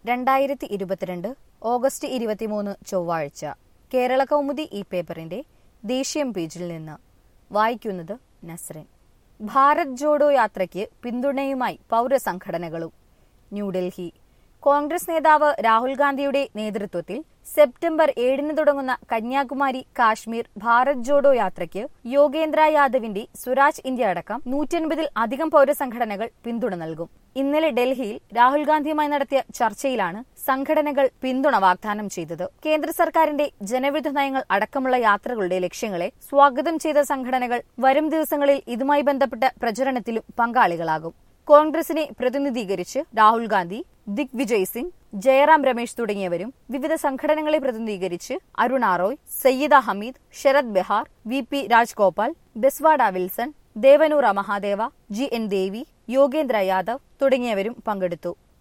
രണ്ടായിരത്തി ഇരുപത്തിരണ്ട് ഓഗസ്റ്റ് ഇരുപത്തിമൂന്ന് ചൊവ്വാഴ്ച കേരള കൗമുദി ഈ പേപ്പറിന്റെ ദേശീയം പേജിൽ നിന്ന് വായിക്കുന്നത് നസ്രൻ ഭാരത് ജോഡോ യാത്രയ്ക്ക് പിന്തുണയുമായി പൗരസംഘടനകളും ന്യൂഡൽഹി കോൺഗ്രസ് നേതാവ് രാഹുൽ ഗാന്ധിയുടെ നേതൃത്വത്തിൽ സെപ്റ്റംബർ ഏഴിന് തുടങ്ങുന്ന കന്യാകുമാരി കാശ്മീർ ഭാരത് ജോഡോ യാത്രയ്ക്ക് യോഗേന്ദ്ര യാദവിന്റെ സ്വരാജ് ഇന്ത്യ അടക്കം നൂറ്റൻപതിൽ അധികം പൗരസംഘടനകൾ പിന്തുണ നൽകും ഇന്നലെ ഡൽഹിയിൽ രാഹുൽ ഗാന്ധിയുമായി നടത്തിയ ചർച്ചയിലാണ് സംഘടനകൾ പിന്തുണ വാഗ്ദാനം ചെയ്തത് കേന്ദ്ര സർക്കാരിന്റെ ജനവിരുദ്ധ നയങ്ങൾ അടക്കമുള്ള യാത്രകളുടെ ലക്ഷ്യങ്ങളെ സ്വാഗതം ചെയ്ത സംഘടനകൾ വരും ദിവസങ്ങളിൽ ഇതുമായി ബന്ധപ്പെട്ട പ്രചരണത്തിലും പങ്കാളികളാകും കോൺഗ്രസിനെ പ്രതിനിധീകരിച്ച് രാഹുൽ ഗാന്ധി ദിഗ്വിജയ് സിംഗ് ജയറാം രമേശ് തുടങ്ങിയവരും വിവിധ സംഘടനകളെ പ്രതിനിധീകരിച്ച് Aruna Roy Syeda Hameed Sharad Behar V P Rajagopal Bezwada Wilson Devanura Mahadeva G N Devy Yogendra Yadav തുടങ്ങിയവരും പങ്കെടുത്തു